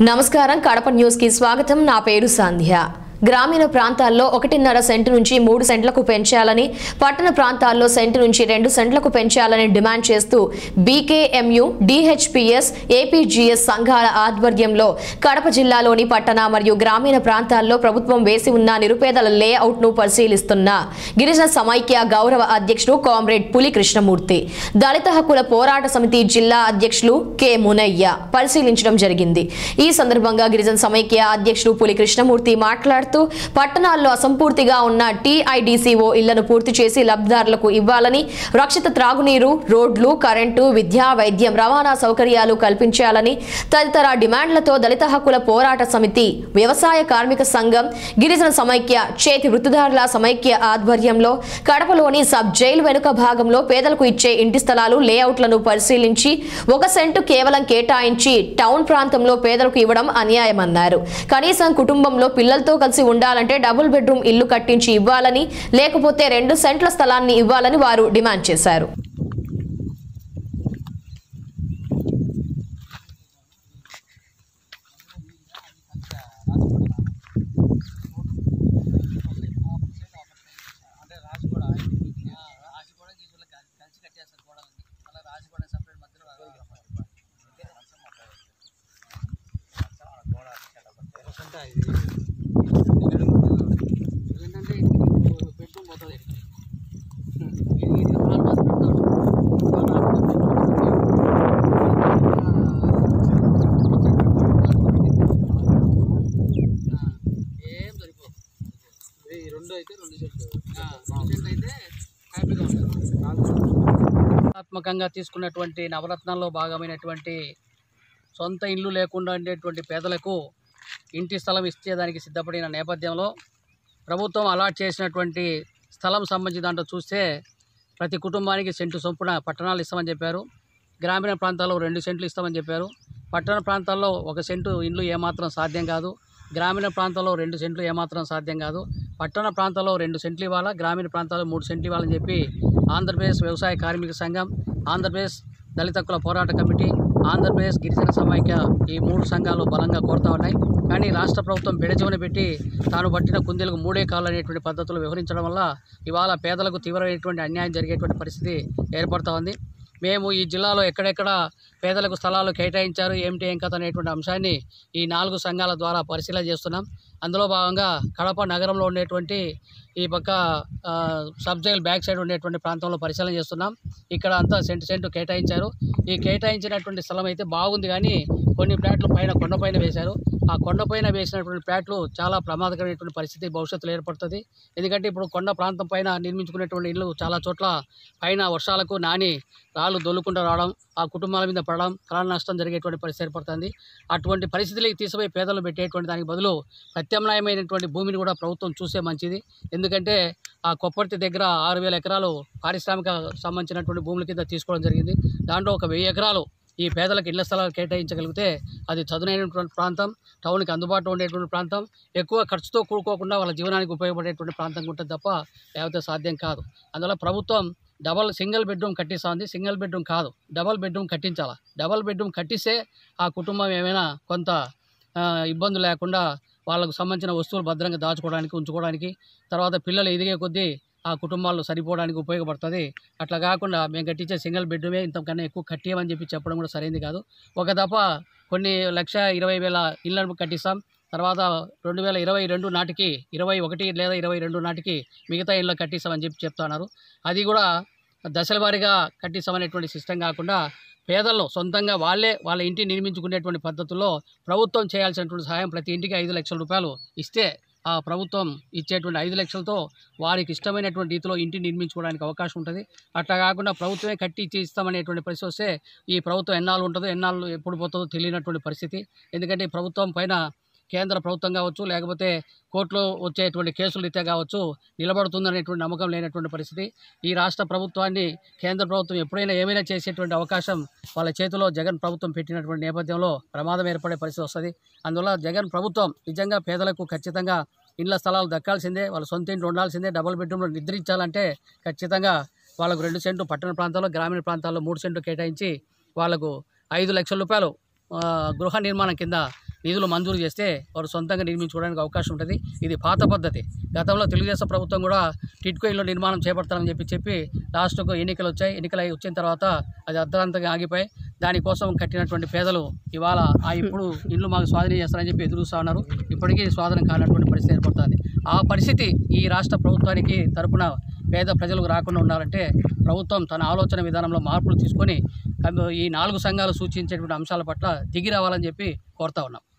నమస్కారం కడప న్యూస్ కి స్వాగతం నా పేరు సంధ్య గ్రామీణ ప్రాంతాల్లో ఒకటిన్నర సెంటు నుంచి మూడు సెంట్లకు పెంచాలని పట్టణ ప్రాంతాల్లో సెంటు నుంచి రెండు సెంట్లకు పెంచాలని డిమాండ్ చేస్తూ బీకేఎంయు డిహెచ్పిఎస్ ఏపీజీఎస్ సంఘాల ఆధ్వర్యంలో కడప జిల్లాలోని పట్టణ మరియు గ్రామీణ ప్రాంతాల్లో ప్రభుత్వం వేసి ఉన్న నిరుపేదల లేఅవుట్ ను పరిశీలిస్తున్న గిరిజన సమైక్య గౌరవ అధ్యక్షుడు కామ్రేడ్ పులి కృష్ణమూర్తి దళిత హక్కుల పోరాట సమితి జిల్లా అధ్యక్షులు కె మునయ్య పరిశీలించడం జరిగింది ఈ సందర్భంగా గిరిజన సమైక్య అధ్యక్షుడు పులి కృష్ణమూర్తి మాట్లాడుతూ పట్టణాల్లో అసంపూర్తిగా ఉన్న టీఐడిసిఓ ఇళ్లను పూర్తి చేసి లబ్ధిదారులకు ఇవ్వాలని రక్షిత త్రాగునీరు రోడ్లు కరెంటు విద్యా వైద్యం రవాణా సౌకర్యాలు కల్పించాలని తదితర డిమాండ్లతో దళిత హక్కుల పోరాట సమితి వ్యవసాయ కార్మిక సంఘం గిరిజన సమైక్య చేతి వృత్తిదారుల సమైక్య ఆధ్వర్యంలో కడపలోని సబ్ జైలు వెనుక భాగంలో పేదలకు ఇచ్చే ఇంటి స్థలాలు లేఅవుట్లను పరిశీలించి ఒక సెంటు కేవలం కేటాయించి టౌన్ ప్రాంతంలో పేదలకు ఇవ్వడం అన్యాయమన్నారు కనీసం కుటుంబంలో పిల్లలతో కలిసి ఉండాలంటే డబుల్ బెడ్రూమ్ ఇల్లు కట్టించి ఇవ్వాలని లేకపోతే రెండు సెంట్ల స్థలాన్ని ఇవ్వాలని వారు డిమాండ్ చేశారు అంటే రాజు కూడా రాజు కూడా గీజులు కలిసి కట్టేస్తారు కూడా అలా రాజు కూడా సపరేట్ మధ్యలో ఏంటంటే బెడ్రూమ్ పోతుంది ఇది ఇది హాల్ మాస్ పెడతాడు ఏం సరిపోదు ఈ రెండు అయితే రెండు సెట్లు సెట్ అయితే హ్యాపీగా ఉంటుంది ఆత్మకంగా తీసుకున్నటువంటి నవరత్నాల్లో భాగమైనటువంటి సొంత ఇల్లు లేకుండా ఉండేటువంటి పేదలకు ఇంటి స్థలం ఇచ్చేదానికి సిద్ధపడిన నేపథ్యంలో ప్రభుత్వం అలాట్ చేసినటువంటి స్థలం సంబంధించి దాంట్లో చూస్తే ప్రతి కుటుంబానికి సెంటు చొప్పున పట్టణాలు ఇస్తామని చెప్పారు గ్రామీణ ప్రాంతాల్లో రెండు సెంట్లు ఇస్తామని చెప్పారు పట్టణ ప్రాంతాల్లో ఒక సెంటు ఇండ్లు ఏమాత్రం సాధ్యం కాదు గ్రామీణ ప్రాంతాల్లో రెండు సెంట్లు ఏమాత్రం సాధ్యం కాదు పట్టణ ప్రాంతాల్లో రెండు సెంట్లు ఇవ్వాలా గ్రామీణ ప్రాంతాల్లో మూడు సెంట్లు ఇవ్వాలని చెప్పి ఆంధ్రప్రదేశ్ వ్యవసాయ కార్మిక సంఘం ఆంధ్రప్రదేశ్ దళిత హక్కుల పోరాట కమిటీ ఆంధ్రప్రదేశ్ గిరిజన సమైక్య ఈ మూడు సంఘాలు బలంగా కోరుతా ఉన్నాయి కానీ రాష్ట్ర ప్రభుత్వం బెడచెవన పెట్టి తాను పట్టిన కుందేలకు మూడే కాళ్ళు అనేటువంటి పద్ధతులు వ్యవహరించడం వల్ల ఇవాళ పేదలకు తీవ్రమైనటువంటి అన్యాయం జరిగేటువంటి పరిస్థితి ఏర్పడుతూ ఉంది మేము ఈ జిల్లాలో ఎక్కడెక్కడ పేదలకు స్థలాలు కేటాయించారు ఏమిటి ఏం కథ అనేటువంటి అంశాన్ని ఈ నాలుగు సంఘాల ద్వారా పరిశీలన చేస్తున్నాం అందులో భాగంగా కడప నగరంలో ఉండేటువంటి ఈ పక్క ఆ, సబ్ జైల్ బ్యాక్ సైడ్ ఉండేటువంటి ప్రాంతంలో పరిశీలన చేస్తున్నాం ఇక్కడ అంతా సెంటు సెంటు కేటాయించారు ఈ కేటాయించినటువంటి స్థలం అయితే బాగుంది కానీ కొన్ని ప్లాట్లు పైన కొండపైన వేశారు ఆ కొండపైన వేసినటువంటి ప్లాట్లు చాలా ప్రమాదకరమైనటువంటి పరిస్థితి భవిష్యత్తులో ఏర్పడుతుంది ఎందుకంటే ఇప్పుడు కొండ ప్రాంతం పైన నిర్మించుకునేటువంటి ఇల్లు చాలా చోట్ల పైన వర్షాలకు నాని రాళ్ళు దొల్లుకుంటూ రావడం ఆ కుటుంబాల మీద పడడం ప్రాణ నష్టం జరిగేటువంటి పరిస్థితి ఏర్పడుతుంది అటువంటి పరిస్థితులకి తీసుకుపోయి పేదలు పెట్టేటువంటి దానికి బదులు ప్రత్యామ్నాయమైనటువంటి భూమిని కూడా ప్రభుత్వం చూసే మంచిది ఎందుకంటే ఆ కొప్పర్తి దగ్గర ఆరు వేల ఎకరాలు పారిశ్రామిక సంబంధించినటువంటి భూముల కింద తీసుకోవడం జరిగింది దాంట్లో ఒక వెయ్యి ఎకరాలు ఈ పేదలకు ఇళ్ల స్థలాలు కేటాయించగలిగితే అది చదునైనటువంటి ప్రాంతం టౌన్కి అందుబాటులో ఉండేటువంటి ప్రాంతం ఎక్కువ ఖర్చుతో కూడుకోకుండా వాళ్ళ జీవనానికి ఉపయోగపడేటువంటి ప్రాంతంగా ఉంటుంది తప్ప లేకపోతే సాధ్యం కాదు అందువల్ల ప్రభుత్వం డబల్ సింగిల్ బెడ్రూమ్ కట్టిస్తుంది సింగిల్ బెడ్రూమ్ కాదు డబల్ బెడ్రూమ్ కట్టించాలా డబల్ బెడ్రూమ్ కట్టిస్తే ఆ కుటుంబం ఏమైనా కొంత ఆ, ఇబ్బందులు లేకుండా వాళ్ళకు సంబంధించిన వస్తువులు భద్రంగా దాచుకోవడానికి ఉంచుకోవడానికి తర్వాత పిల్లలు ఎదిగే కొద్దీ ఆ కుటుంబాలు సరిపోవడానికి ఉపయోగపడుతుంది అట్లా కాకుండా మేము కట్టించే సింగిల్ బెడ్రూమే ఇంతకన్నా ఎక్కువ కట్టేయమని చెప్పి చెప్పడం కూడా సరైనది కాదు ఒక దఫ కొన్ని లక్ష ఇరవై వేల ఇళ్ళను కట్టిస్తాం తర్వాత రెండు వేల ఇరవై రెండు నాటికి ఇరవై ఒకటి లేదా ఇరవై రెండు నాటికి మిగతా ఇళ్ళు కట్టిస్తామని చెప్పి చెప్తున్నారు అది కూడా దశల వారీగా కట్టిస్తామనేటువంటి సిస్టమ్ కాకుండా పేదల్లో సొంతంగా వాళ్ళే వాళ్ళ ఇంటిని నిర్మించుకునేటువంటి పద్ధతుల్లో ప్రభుత్వం చేయాల్సినటువంటి సహాయం ప్రతి ఇంటికి ఐదు లక్షల రూపాయలు ఇస్తే ఆ ప్రభుత్వం ఇచ్చేటువంటి ఐదు లక్షలతో వారికి ఇష్టమైనటువంటి రీతిలో ఇంటిని నిర్మించుకోవడానికి అవకాశం ఉంటుంది అట్లా కాకుండా ప్రభుత్వమే కట్టి ఇచ్చి ఇస్తామనేటువంటి పరిస్థితి వస్తే ఈ ప్రభుత్వం ఎన్నాళ్ళు ఉంటుందో ఎన్నాళ్ళు ఎప్పుడు పోతుందో తెలియనటువంటి పరిస్థితి ఎందుకంటే ఈ ప్రభుత్వం పైన కేంద్ర ప్రభుత్వం కావచ్చు లేకపోతే కోర్టులో వచ్చేటువంటి కేసులు రీత్యా కావచ్చు నిలబడుతుందనేటువంటి నమ్మకం లేనటువంటి పరిస్థితి ఈ రాష్ట్ర ప్రభుత్వాన్ని కేంద్ర ప్రభుత్వం ఎప్పుడైనా ఏమైనా చేసేటువంటి అవకాశం వాళ్ళ చేతిలో జగన్ ప్రభుత్వం పెట్టినటువంటి నేపథ్యంలో ప్రమాదం ఏర్పడే పరిస్థితి వస్తుంది అందువల్ల జగన్ ప్రభుత్వం నిజంగా పేదలకు ఖచ్చితంగా ఇళ్ల స్థలాలు దక్కాల్సిందే వాళ్ళ సొంత ఇంట్లో ఉండాల్సిందే డబుల్ బెడ్రూమ్లో నిద్రించాలంటే ఖచ్చితంగా వాళ్ళకు రెండు సెంట్లు పట్టణ ప్రాంతాల్లో గ్రామీణ ప్రాంతాల్లో మూడు సెంట్లు కేటాయించి వాళ్ళకు ఐదు లక్షల రూపాయలు ఆ, గృహ నిర్మాణం కింద నిధులు మంజూరు చేస్తే వారు సొంతంగా నిర్మించుకోవడానికి అవకాశం ఉంటుంది ఇది పాత పద్ధతి గతంలో తెలుగుదేశం ప్రభుత్వం కూడా టిట్కో ఇల్లు నిర్మాణం చేపడతారని చెప్పి చెప్పి లాస్ట్కు ఎన్నికలు వచ్చాయి ఎన్నికలు అయి వచ్చిన తర్వాత అది అర్ధంతంగా ఆగిపోయి దానికోసం కట్టినటువంటి పేదలు ఇవాళ ఆ ఇప్పుడు ఇల్లు మాకు స్వాధీనం చేస్తారని చెప్పి ఎదురుస్తూ ఉన్నారు ఇప్పటికీ స్వాధీనం కానటువంటి పరిస్థితి ఏర్పడుతుంది ఆ పరిస్థితి ఈ రాష్ట్ర ప్రభుత్వానికి తరపున పేద ప్రజలకు రాకుండా ఉండాలంటే ప్రభుత్వం తన ఆలోచన విధానంలో మార్పులు తీసుకొని ఈ నాలుగు సంఘాలు సూచించేటువంటి అంశాల పట్ల దిగి రావాలని చెప్పి కోరుతా ఉన్నాం